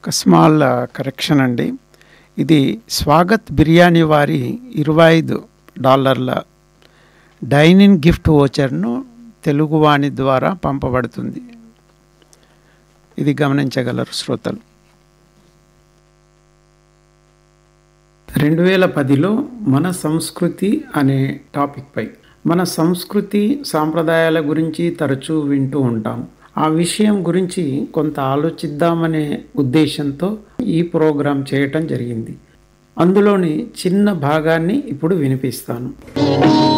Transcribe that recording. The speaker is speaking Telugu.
ఒక స్మాల్ కరెక్షన్ అండి ఇది స్వాగత్ బిర్యానీ వారి ఇరవై ఐదు డాలర్ల డైనింగ్ గిఫ్ట్ ఓచర్ను తెలుగువాణి ద్వారా పంపబడుతుంది ఇది గమనించగలరు శ్రోతలు రెండు వేల పదిలో మన సంస్కృతి అనే టాపిక్పై మన సంస్కృతి సాంప్రదాయాల గురించి తరచూ వింటూ ఉంటాం ఆ విషయం గురించి కొంత ఆలోచిద్దామనే ఉద్దేశంతో ఈ ప్రోగ్రాం చేయటం జరిగింది అందులోని చిన్న భాగాన్ని ఇప్పుడు వినిపిస్తాను